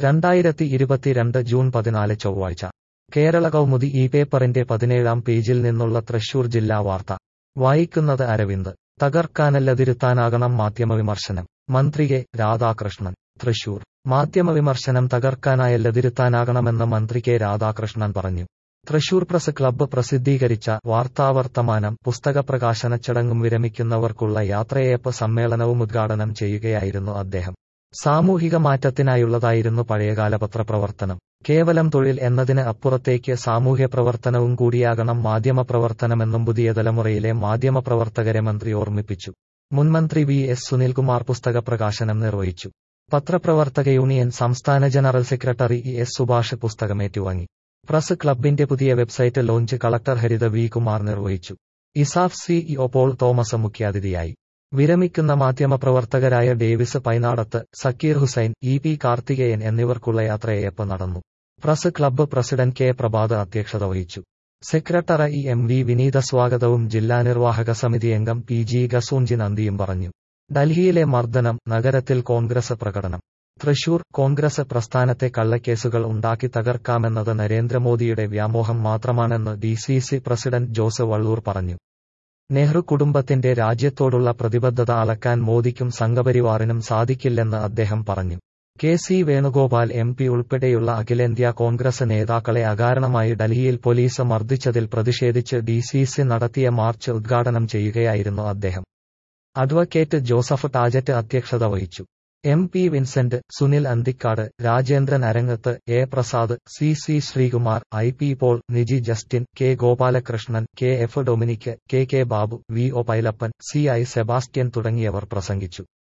രണ്ടായിരത്തി ഇരുപത്തിരണ്ട് ജൂൺ പതിനാല് ചൊവ്വാഴ്ച കേരള കൗമുദി ഈ പേപ്പറിന്റെ പതിനേഴാം പേജിൽ നിന്നുള്ള തൃശൂർ ജില്ലാ വാർത്ത വായിക്കുന്നത് അരവിന്ദ് തകർക്കാനല്ലതിരുത്താനാകണം മാധ്യമവിമർശനം മന്ത്രി കെ രാധാകൃഷ്ണൻ തൃശൂർ മാധ്യമവിമർശനം തകർക്കാനായല്ലതിരുത്താനാകണമെന്ന് മന്ത്രി കെ രാധാകൃഷ്ണൻ പറഞ്ഞു തൃശൂർ പ്രസ് ക്ലബ്ബ് പ്രസിദ്ധീകരിച്ച വാർത്താവർത്തമാനം പുസ്തക പ്രകാശന ചടങ്ങും വിരമിക്കുന്നവർക്കുള്ള യാത്രയയപ്പ് സമ്മേളനവും ഉദ്ഘാടനം ചെയ്യുകയായിരുന്നു അദ്ദേഹം സാമൂഹിക മാറ്റത്തിനായുള്ളതായിരുന്നു പഴയകാല പത്രപ്രവർത്തനം കേവലം തൊഴിൽ എന്നതിന് അപ്പുറത്തേക്ക് സാമൂഹ്യ പ്രവർത്തനവും കൂടിയാകണം മാധ്യമപ്രവർത്തനമെന്നും പുതിയ തലമുറയിലെ മാധ്യമപ്രവർത്തകരെ മന്ത്രി ഓർമ്മിപ്പിച്ചു മുൻമന്ത്രി വി എസ് സുനിൽകുമാർ പുസ്തക പ്രകാശനം നിർവഹിച്ചു പത്രപ്രവർത്തക യൂണിയൻ സംസ്ഥാന general secretary E S Subhash പുസ്തകമേറ്റുവാങ്ങി പ്രസ് ക്ലബിന്റെ പുതിയ website launch collector Haritha V Kumar നിർവഹിച്ചു ഇസാഫ് സിഇഒ പോൾ തോമസ് മുഖ്യാതിഥിയായി വിരമിക്കുന്ന മാധ്യമപ്രവർത്തകരായ Davis Painadath Zakir Hussain E P Karthikeyan എന്നിവർക്കുള്ള യാത്രയയപ്പ് നടന്നു press club president K Prabhath അധ്യക്ഷത വഹിച്ചു സെക്രട്ടറി എം വി വിനീത സ്വാഗതവും ജില്ലാ നിർവാഹക സമിതി അംഗം പി ജി ഗസൂഞ്ചി നന്ദിയും പറഞ്ഞു ഡൽഹിയിലെ മർദ്ദനം നഗരത്തിൽ കോൺഗ്രസ് പ്രകടനം തൃശൂർ കോൺഗ്രസ് പ്രസ്ഥാനത്തെ കള്ളക്കേസുകൾ ഉണ്ടാക്കി തകർക്കാമെന്നത് നരേന്ദ്രമോദിയുടെ വ്യാമോഹം മാത്രമാണെന്ന് D C C president Jose Vallur പറഞ്ഞു നെഹ്റു കുടുംബത്തിന്റെ രാജ്യത്തോടുള്ള പ്രതിബദ്ധത അളക്കാൻ മോദിക്കും സംഘപരിവാറിനും സാധിക്കില്ലെന്ന് അദ്ദേഹം പറഞ്ഞു K C Venugopal M P ഉൾപ്പെടെയുള്ള അഖിലേന്ത്യാ കോൺഗ്രസ് നേതാക്കളെ അകാരണമായി ഡൽഹിയിൽ പോലീസ് മർദ്ദിച്ചതിൽ പ്രതിഷേധിച്ച് ഡി സി സി നടത്തിയ മാർച്ച് ഉദ്ഘാടനം ചെയ്യുകയായിരുന്നു അദ്ദേഹം അഡ്വക്കേറ്റ് ജോസഫ് ടാജറ്റ് അധ്യക്ഷത വഹിച്ചു M P Vincent Sunil Anthikad Rajendran Arangath A Prasad C C Sreekumar I P Paul Niji Justin K Gopalakrishnan K F Dominic K K Babu V O Pailappan C I Sebastian തുടങ്ങിയവർ പ്രസംഗിച്ചു